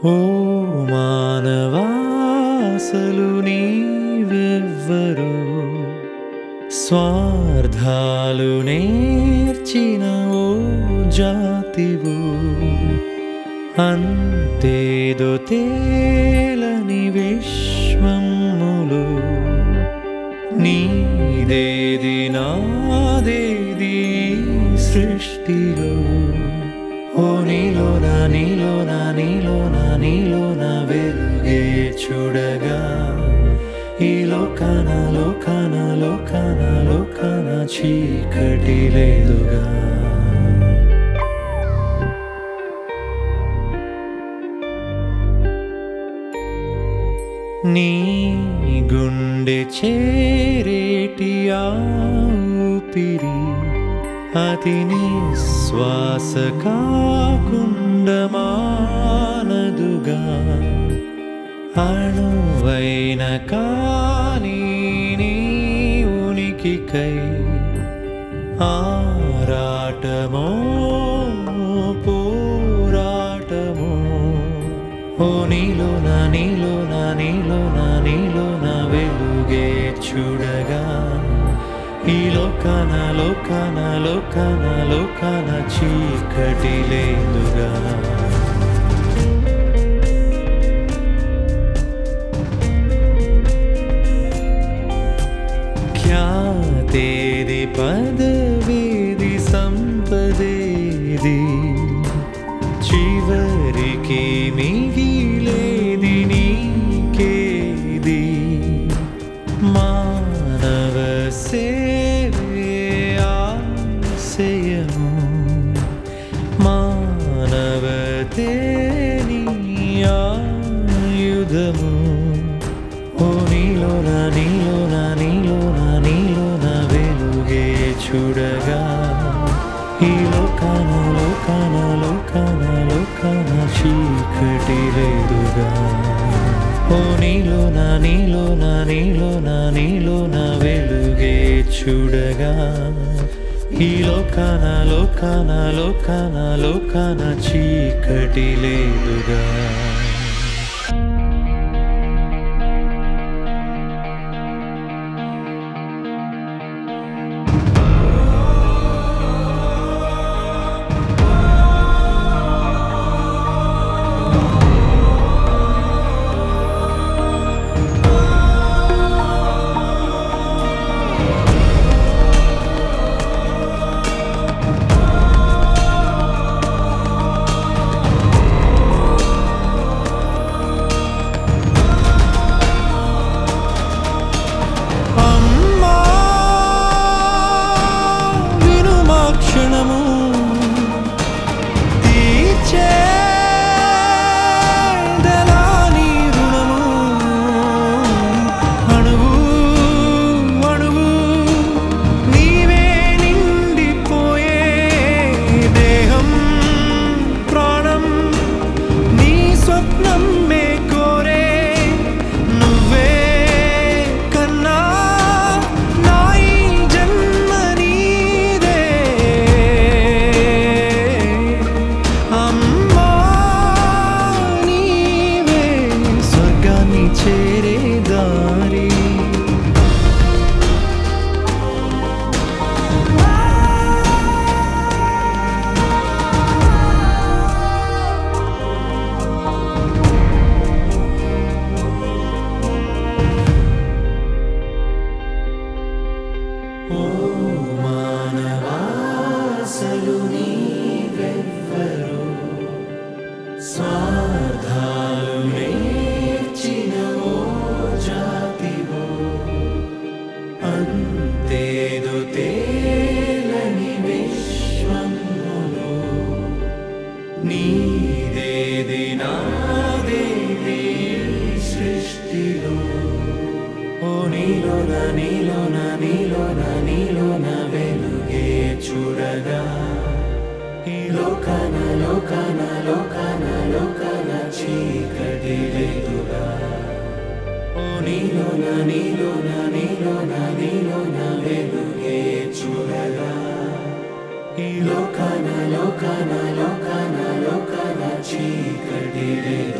ఓ మానవాసలు నీవెవ్వరు స్వార్థాలు నేర్చిన ఓ జాతివు అంతేదో తేలని విశ్వములు నీదేది నాదేది ఈ సృష్టిలో ఓ నీలోన నీలోన నీలోన నీలోన వెలుగే చూడగా ఈ లోకాన లోకాన లోకాన లోకాన చీకటి లేదుగా నీ గుండె చేరేటి ఆ ఊపిరి అది నీ శ్వాస కాకుండా మానదుగా అణువైన కానీ నీ ఉనికికై ఆరాటమో పోరాటమో ఓ నీలోన నీలోన నీలోన నీలోన వెలుగే చూడగా ఈ లోకాన లోకాన లోకాన లోకాన చీకటి లేదుగా ఖ్యాతేది పదవేది సంపదేది చివరికి మిగిలేది నీకేది మానవ సేవే ఆశయము మానవతే నీ ఆయుధము ఓ నీలోన నీలోన నీలోన నీలోన వెలుగే చూడగా ఈ లోకాన లోకాన లోకాన లోకాన చీకటి లేదుగా ఓ నీలోన నీలోన నీలోన నీలోన వెలుగే చూడగా ఈ లోకాన లోకాన లోకాన లోకాన చీకటి లేదుగా అమ్మా వినుమా క్షణము తీర్చేదెలా నీ రుణము అణువు అణువు నీవే నిండిపోయే దేహం ప్రాణం నీ స్వప్నం మే కోరే నువ్వే కన్నా నా ఈ జన్మ నీదే అమ్మా నీవే స్వర్గాన్ని చేరే దారి ఓ మానవాసలు నీవెవ్వరు స్వార్థాలు నేర్చిన ఓ జాతివో అంతేదో తేలని విశ్వములో నీదేది నాదేది ఈ సృష్టిలో ఓ నీలోన నీలోన నీలోన నీలోన వెలుగే చూడగా ఈ లోకాన లోకాన లోకాన లోకాన చీకటి లేదుగా ఓ నీలోన నీలోన నీలోన నీలోన వెలుగే చూడగా ఈ లోకాన లోకాన లోకాన లోకాన చీకటి లేదు